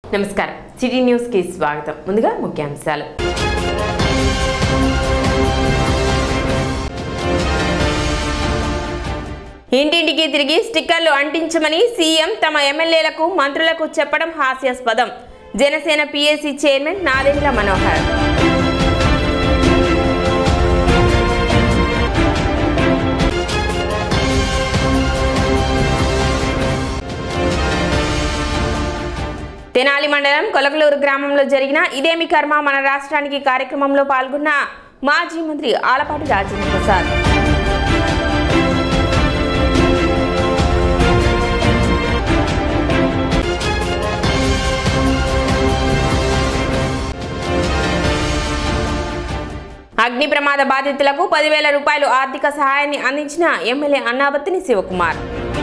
నమస్కారం city news కి స్వాగతం ముందుగా ముఖ్యాంశాలు ఇంటింటికి తిరిగి స్టిక్కర్లు అంటించమని సీఎం తమ ఎమ్మెల్యేలకు మంత్రులకు చెప్పడం హాస్యాస్పదం జనసేన పీఏసీ చైర్మన్ నాదెండ్ల మనోహర్ తెనాలి మండలం కొలకలూరు గ్రామంలో జరిగిన ఇదేమి కర్మ మన రాష్ట్రానికి కార్యక్రమంలో పాల్గొన్న మాజీ మంత్రి ఆలపాటి రాజేంద్ర ప్రసాద్ అగ్ని ప్రమాద బాధితులకు పదివేల రూపాయలు ఆర్థిక సహాయాన్ని అందించిన MLA Annabathini Shivakumar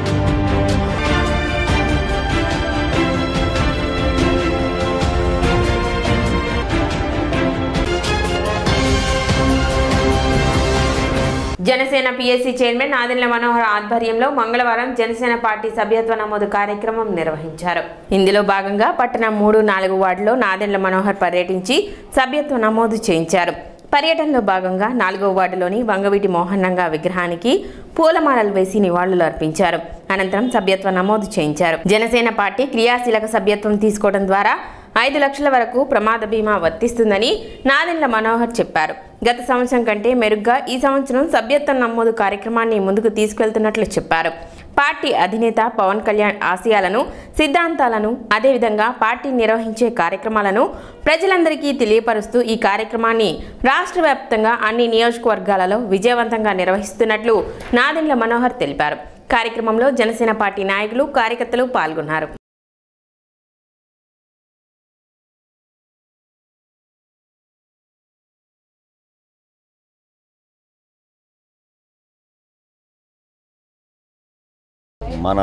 Janasena PSC chairman Nadendla Manohar ఆధ్వర్యంలో మంగళవారం జనసేన పార్టీ సభ్యత్వ నమోదు కార్యక్రమం నిర్వహించారు ఇందులో భాగంగా పట్టణం మూడు నాలుగు వార్డులో నాదెండ్ల మనోహర్ పర్యటించి సభ్యత్వ నమోదు చేయించారు పర్యటనలో భాగంగా నాలుగో వార్డులోని వంగవీటి మోహన్నంగా విగ్రహానికి పూలమాలలు వేసి నివాళులు అర్పించారు అనంతరం సభ్యత్వ నమోదు చేయించారు జనసేన పార్టీ క్రియాశీలక సభ్యత్వం తీసుకోవడం ద్వారా ఐదు లక్షల వరకు ప్రమాద బీమా వర్తిస్తుందని నాదెండ్ల మనోహర్ చెప్పారు గత సంవత్సరం కంటే మెరుగ్గా ఈ సంవత్సరం సభ్యత్వం నమోదు కార్యక్రమాన్ని ముందుకు తీసుకెళ్తున్నట్లు చెప్పారు పార్టీ అధినేత పవన్ కళ్యాణ్ ఆశయాలను సిద్ధాంతాలను అదేవిధంగా పార్టీ నిర్వహించే కార్యక్రమాలను ప్రజలందరికీ తెలియపరుస్తూ ఈ కార్యక్రమాన్ని రాష్ట్ర వ్యాప్తంగా అన్ని నియోజకవర్గాలలో విజయవంతంగా నిర్వహిస్తున్నట్లు నాదెండ్ల మనోహర్ తెలిపారు కార్యక్రమంలో జనసేన పార్టీ నాయకులు కార్యకర్తలు పాల్గొన్నారు మన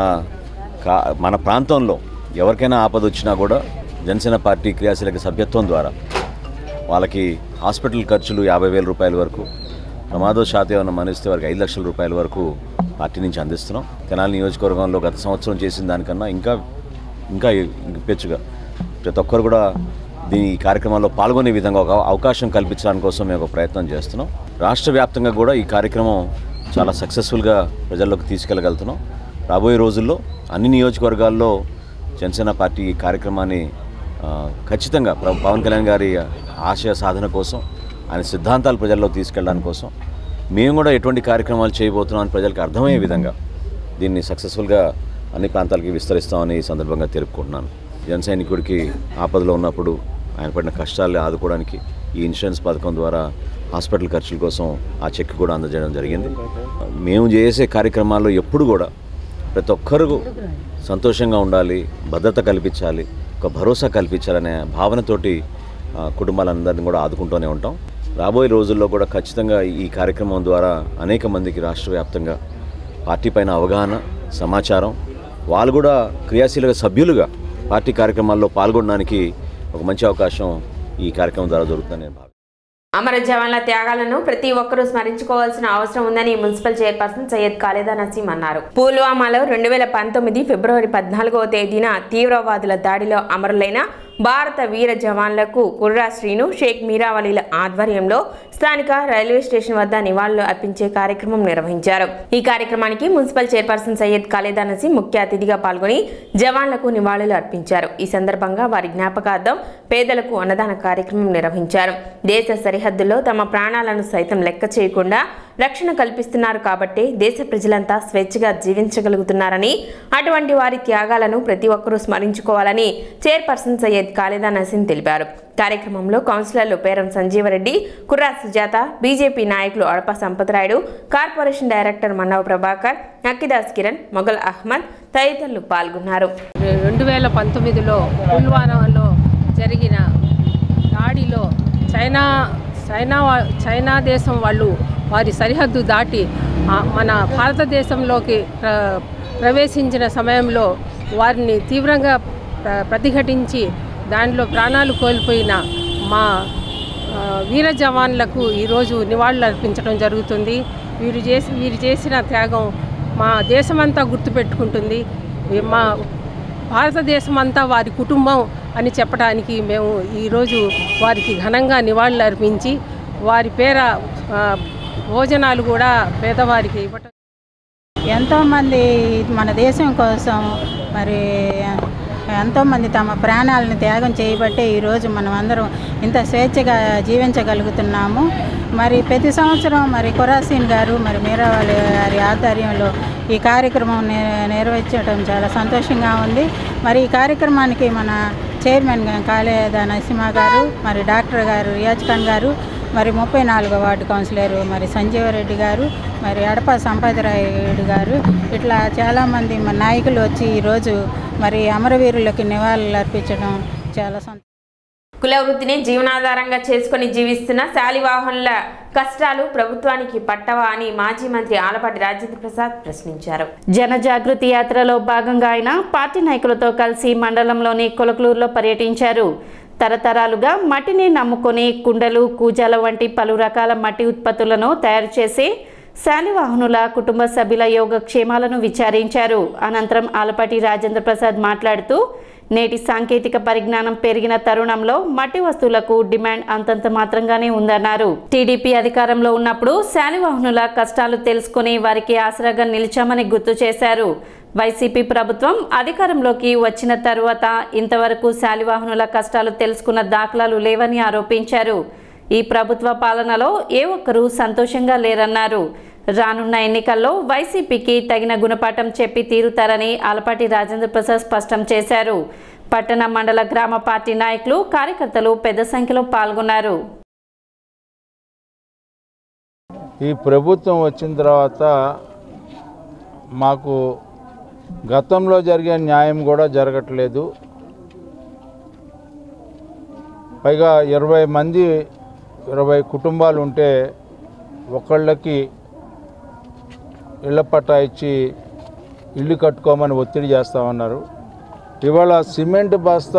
కా మన ప్రాంతంలో ఎవరికైనా ఆపద వచ్చినా కూడా జనసేన పార్టీ క్రియాశీలక సభ్యత్వం ద్వారా వాళ్ళకి హాస్పిటల్ ఖర్చులు యాభై వేల రూపాయల వరకు ప్రమాదవశాతం ఏమైనా మనిస్తే వారికి ఐదు లక్షల రూపాయల వరకు పార్టీ నుంచి అందిస్తున్నాం తెనాలి నియోజకవర్గంలో గత సంవత్సరం చేసిన దానికన్నా ఇంకా ఇంకా పెచ్చుగా ప్రతి ఒక్కరు కూడా దీని ఈ కార్యక్రమంలో పాల్గొనే విధంగా ఒక అవకాశం కల్పించడానికి కోసం మేము ఒక ప్రయత్నం చేస్తున్నాం రాష్ట్ర వ్యాప్తంగా కూడా ఈ కార్యక్రమం చాలా సక్సెస్ఫుల్గా ప్రజల్లోకి తీసుకెళ్ళగలుగుతున్నాం రాబోయే రోజుల్లో అన్ని నియోజకవర్గాల్లో జనసేన పార్టీ ఈ కార్యక్రమాన్ని ఆ, ఖచ్చితంగా ప్ర- పవన్ కళ్యాణ్ గారి ఆశయ సాధన కోసం ఆయన సిద్ధాంతాలు ప్రజల్లో తీసుకెళ్ళడానికి కోసం మేము కూడా ఎటువంటి కార్యక్రమాలు చేయబోతున్నాం అని ప్రజలకు అర్థమయ్యే విధంగా దీన్ని సక్సెస్ఫుల్గా అన్ని ప్రాంతాలకి విస్తరిస్తామని ఈ సందర్భంగా తెలుపుకుంటున్నాను జన సైనికుడికి ఆపదలో ఉన్నప్పుడు ఆయన పడిన కష్టాలు ఆదుకోవడానికి ఈ ఇన్సూరెన్స్ పథకం ద్వారా హాస్పిటల్ ఖర్చుల కోసం ఆ చెక్ కూడా అందజేయడం జరిగింది మేము చేసే కార్యక్రమాల్లో ఎప్పుడు కూడా ప్రతి ఒక్కరు సంతోషంగా ఉండాలి భద్రత కల్పించాలి ఒక భరోసా కల్పించాలనే భావనతోటి ఆ, కుటుంబాలందరినీ కూడా ఆదుకుంటూనే ఉంటాం రాబోయే రోజుల్లో కూడా ఖచ్చితంగా ఈ కార్యక్రమం ద్వారా అనేక మందికి రాష్ట్ర వ్యాప్తంగా పార్టీ పైన అవగాహన సమాచారం వాళ్ళు కూడా క్రియాశీలక సభ్యులుగా పార్టీ కార్యక్రమాల్లో పాల్గొనడానికి ఒక మంచి అవకాశం ఈ కార్యక్రమం ద్వారా దొరుకుతుందని నేను భావిస్తున్నాను అమర జవాన్ల త్యాగాలను ప్రతి ఒక్కరూ స్మరించుకోవాల్సిన అవసరం ఉందని మున్సిపల్ చైర్పర్సన్ సయ్యద్ ఖాళీదా నసీం అన్నారు పుల్వామాలో రెండు వేల పంతొమ్మిది ఫిబ్రవరి పద్నాలుగవ తేదీన తీవ్రవాదుల దాడిలో అమరులైన భారత వీర జవాన్లకు కుర్రా శ్రీను షేక్ మీరావలీల ఆధ్వర్యంలో స్థానిక రైల్వే స్టేషన్ వద్ద నివాళులు అర్పించే కార్యక్రమం నిర్వహించారు ఈ కార్యక్రమానికి మున్సిపల్ చైర్పర్సన్ సయ్యద్ ఖాళీదా నసీం ముఖ్య అతిథిగా పాల్గొని జవాన్లకు నివాళులు అర్పించారు ఈ సందర్భంగా వారి జ్ఞాపకార్థం పేదలకు అన్నదాన కార్యక్రమం నిర్వహించారు దేశ సరిహద్దుల్లో తమ ప్రాణాలను సైతం లెక్క చేయకుండా రక్షణ కల్పిస్తున్నారు కాబట్టి దేశ ప్రజలంతా స్వేచ్ఛగా జీవించగలుగుతున్నారని అటువంటి వారి త్యాగాలను ప్రతి ఒక్కరూ స్మరించుకోవాలని చైర్పర్సన్ సయ్యద్ ఖాళీదా నసీం తెలిపారు కార్యక్రమంలో కౌన్సిలర్లు పేరం సంజీవరెడ్డి కుర్రా సుజాత బీజేపీ నాయకులు అడప సంపతరాయుడు కార్పొరేషన్ డైరెక్టర్ మన్నవ ప్రభాకర్ నక్కిదాస్ కిరణ్ మొఘల్ అహ్మద్ తదితరులు పాల్గొన్నారు రెండు వేల పంతొమ్మిదిలో పుల్వామాలో జరిగిన దాడిలో చైనా చైనా వా- చైనా దేశం వాళ్ళు వారి సరిహద్దు దాటి ఆ, మన భారతదేశంలోకి ప్ర- ప్రవేశించిన సమయంలో వారిని తీవ్రంగా ప్ర- ప్రతిఘటించి దానిలో ప్రాణాలు కోల్పోయిన మా ఆ, వీర జవాన్లకు ఈరోజు నివాళులు అర్పించడం జరుగుతుంది వీరు చేసి వీరు చేసిన త్యాగం మా దేశమంతా గుర్తుపెట్టుకుంటుంది మా భారతదేశం అంతా వారి కుటుంబం అని చెప్పడానికి మేము ఈరోజు వారికి ఘనంగా నివాళులు అర్పించి వారి పేర ఆ, భోజనాలు కూడా పేదవారికి ఇవ్వటం ఎంతోమంది మన దేశం కోసం మరి ఎంతోమంది తమ ప్రాణాలను త్యాగం చేయబట్టే ఈరోజు మనం అందరం ఇంత స్వేచ్ఛగా జీవించగలుగుతున్నాము మరి ప్రతి సంవత్సరం మరి కొరాసీన్ గారు మరి మీరావాళ్ళ గారి ఆధ్వర్యంలో ఈ కార్యక్రమం నే- నిర్వహించడం చాలా సంతోషంగా ఉంది మరి ఈ కార్యక్రమానికి మన చైర్మన్ కాళేద నరసింహ గారు మరి డాక్టర్ గారు రియాజ్ ఖాన్ గారు మరి ముప్పై నాలుగో వార్డు కౌన్సిలర్ మరి సంజీవరెడ్డి గారు మరి ఎడప సంపతరాయుడు గారు ఇట్లా చాలామంది మన నాయకులు వచ్చి ఈరోజు మరి అమరవీరులకి నివాళులు అర్పించడం చాలా సంతోషం కుల వృత్తిని జీవనాధారంగా చేసుకుని జీవిస్తున్న శాలివాహనుల కష్టాలు ప్రభుత్వానికి పట్టవా అని మాజీ మంత్రి ఆలపాటి రాజేంద్ర ప్రసాద్ ప్రశ్నించారు జనజాగృతి యాత్రలో భాగంగా ఆయన పార్టీ నాయకులతో కలిసి మండలంలోని కొలకలూరులో పర్యటించారు తరతరాలుగా మట్టిని నమ్ముకొని కుండలు కూజాల వంటి పలు రకాల మట్టి ఉత్పత్తులను తయారు చేసి శాలివాహనుల కుటుంబ సభ్యుల యోగక్షేమాలను విచారించారు అనంతరం ఆలపాటి రాజేంద్ర ప్రసాద్ మాట్లాడుతూ నేటి సాంకేతిక పరిజ్ఞానం పెరిగిన తరుణంలో మట్టి వస్తువులకు డిమాండ్ అంతంత మాత్రంగానే ఉందన్నారు టీడీపీ అధికారంలో ఉన్నప్పుడు శాలివాహనుల కష్టాలు తెలుసుకుని వారికి ఆసరాగా నిలిచామని గుర్తు చేశారు వైసీపీ ప్రభుత్వం అధికారంలోకి వచ్చిన తరువాత ఇంతవరకు శాలివాహనుల కష్టాలు తెలుసుకున్న దాఖలాలు లేవని ఆరోపించారు ఈ ప్రభుత్వ పాలనలో ఏ ఒక్కరూ సంతోషంగా లేరన్నారు రానున్న ఎన్నికల్లో వైసీపీకి తగిన గుణపాఠం చెప్పి తీరుతారని ఆలపాటి రాజేంద్ర ప్రసాద్ స్పష్టం చేశారు పట్టణ మండల గ్రామ పార్టీ నాయకులు కార్యకర్తలు పెద్ద సంఖ్యలో పాల్గొన్నారు ఈ ప్రభుత్వం వచ్చిన తర్వాత మాకు గతంలో జరిగే న్యాయం కూడా జరగట్లేదు పైగా ఇరవై మంది ఇరవై కుటుంబాలు ఉంటే ఒకళ్ళకి ఇళ్ల పట్టా ఇచ్చి ఇల్లు కట్టుకోమని ఒత్తిడి చేస్తామన్నారు ఇవాళ సిమెంట్ బస్తా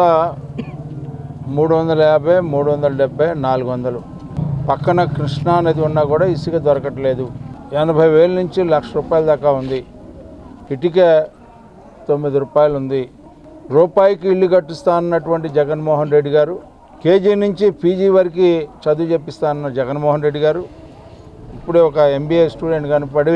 మూడు వందల యాభై మూడు వందల డెబ్బై నాలుగు వందలు పక్కన కృష్ణా నది ఉన్నా కూడా ఇసుక దొరకట్లేదు ఎనభై వేల నుంచి లక్ష రూపాయల దాకా ఉంది ఇటుక తొమ్మిది రూపాయలు ఉంది రూపాయికి ఇల్లు కట్టిస్తా అన్నటువంటి జగన్మోహన్ రెడ్డి గారు కేజీ నుంచి పీజీ వరకు చదువు చెప్పిస్తా అన్న జగన్మోహన్ రెడ్డి గారు ఇప్పుడే ఒక ఎంబీఏ స్టూడెంట్ కనపడి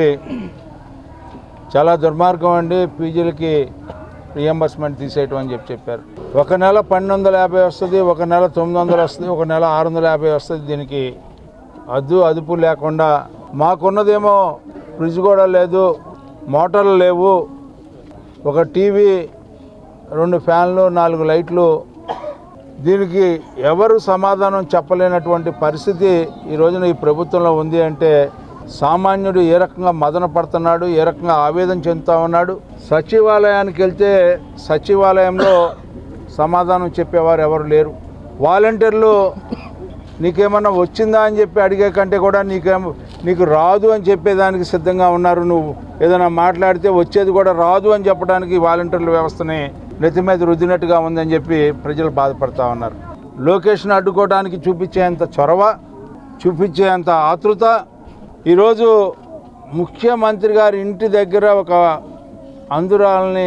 చాలా దుర్మార్గం అండి పీజీలకి రియంబర్స్మెంట్ తీసేయటం అని చెప్పి చెప్పారు ఒక నెల పన్నెండు వందల యాభై వస్తుంది ఒక నెల తొమ్మిది వందలు వస్తుంది ఒక నెల ఆరు వందల యాభై వస్తుంది దీనికి అద్దు అదుపు లేకుండా మాకున్నదేమో ఫ్రిడ్జ్ కూడా లేదు మోటార్లు లేవు ఒక టీవీ రెండు ఫ్యాన్లు నాలుగు లైట్లు దీనికి ఎవరు సమాధానం చెప్పలేనటువంటి పరిస్థితి ఈ రోజున ఈ ప్రభుత్వంలో ఉంది అంటే సామాన్యుడు ఏ రకంగా మదన పడుతున్నాడు ఏ రకంగా ఆవేదన చెందుతా ఉన్నాడు సచివాలయానికి వెళ్తే సచివాలయంలో సమాధానం చెప్పేవారు ఎవరు లేరు వాలంటీర్లు నీకేమన్నా వచ్చిందా అని చెప్పి అడిగే కంటే కూడా నీకేం నీకు రాదు అని చెప్పేదానికి సిద్ధంగా ఉన్నారు నువ్వు ఏదైనా మాట్లాడితే వచ్చేది కూడా రాదు అని చెప్పడానికి వాలంటీర్ల వ్యవస్థని నెత్తి మీద రుద్దినట్టుగా ఉందని చెప్పి ప్రజలు బాధపడతా ఉన్నారు లొకేషన్ అడ్డుకోవడానికి చూపించేంత చొరవ చూపించేంత ఆతృత ఈరోజు ముఖ్యమంత్రి గారి ఇంటి దగ్గర ఒక అందురాల్ని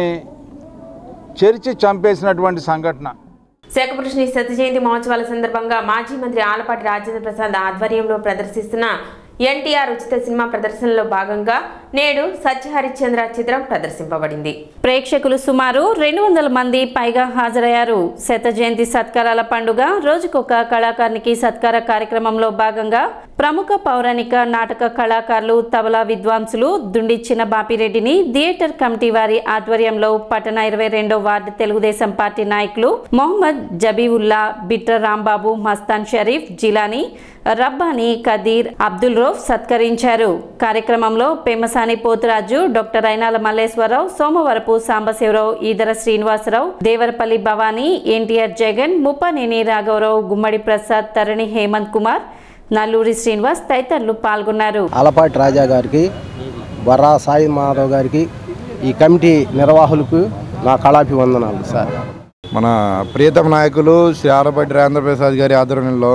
చెరిచి చంపేసినటువంటి సంఘటన శాఖపురుషుని శత జయంతి మహోత్సవాల సందర్భంగా మాజీ మంత్రి ఆలపాటి రాజేంద్ర ప్రసాద్ ఆధ్వర్యంలో ప్రదర్శిస్తున్న ఎన్టీఆర్ ఉచిత సినిమా ప్రదర్శనలో భాగంగా నేడు సత్యహరిశ్చంద్ర చిత్రం ప్రదర్శింపబడింది ప్రేక్షకులు సుమారు రెండు వందల మంది పైగా హాజరయ్యారు శత జయంతి సత్కారాల పండుగ రోజుకొక కళాకారునికి సత్కార కార్యక్రమంలో భాగంగా ప్రముఖ పౌరాణిక నాటక కళాకారులు తబలా విద్వాంసులు దుండి చిన్న బాపిరెడ్డిని థియేటర్ కమిటీ వారి ఆధ్వర్యంలో పట్టణ ఇరవై రెండో వార్డు తెలుగుదేశం పార్టీ నాయకులు మొహమ్మద్ జబీవుల్లా బిట్ర రాంబాబు మస్తాన్ షరీఫ్ జిలానీ రబ్బానీ కదీర్ అబ్దుల్ రౌఫ్ సత్కరించారు కార్యక్రమంలో పెమ్మసాని పోతురాజు డాక్టర్ అయినాల మల్లేశ్వరరావు సోమవరపు సాంబశివరావు ఈదర శ్రీనివాసరావు దేవరపల్లి భవానీ ఎన్టీఆర్ జగన్ ముప్పనేని రాఘవరావు గుమ్మడి ప్రసాద్ తరణి హేమంత్ కుమార్ నల్లూరి శ్రీనివాస్ తదితరులు పాల్గొన్నారు ఆలపాటి రాజా గారికి బర్రా సాయి మాధవ్ గారికి ఈ కమిటీ నిర్వాహకులకు నా కళాభివందనాలు సార్ మన ప్రియతమ నాయకులు శ్రీ ఆరపట్టి రాజేంద్ర ప్రసాద్ గారి ఆధ్వర్యంలో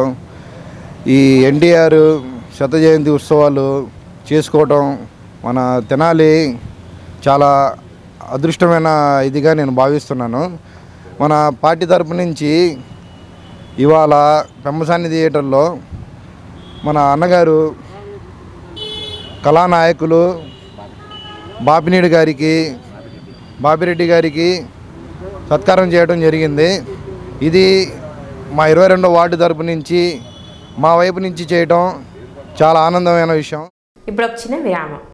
ఈ ఎన్టీఆర్ శత జయంతి ఉత్సవాలు చేసుకోవటం మన తెనాలి చాలా అదృష్టమైన ఇదిగా నేను భావిస్తున్నాను మన పార్టీ తరపు నుంచి ఇవాళ పెమ్మసాని థియేటర్లో మన అన్నగారు కళానాయకులు బాపినీడు గారికి బాపిరెడ్డి గారికి సత్కారం చేయడం జరిగింది ఇది మా ఇరవై రెండో వార్డు తరపు నుంచి మా వైపు నుంచి చేయటం చాలా ఆనందమైన విషయం ఇప్పుడు ఒక చిన్న విరామం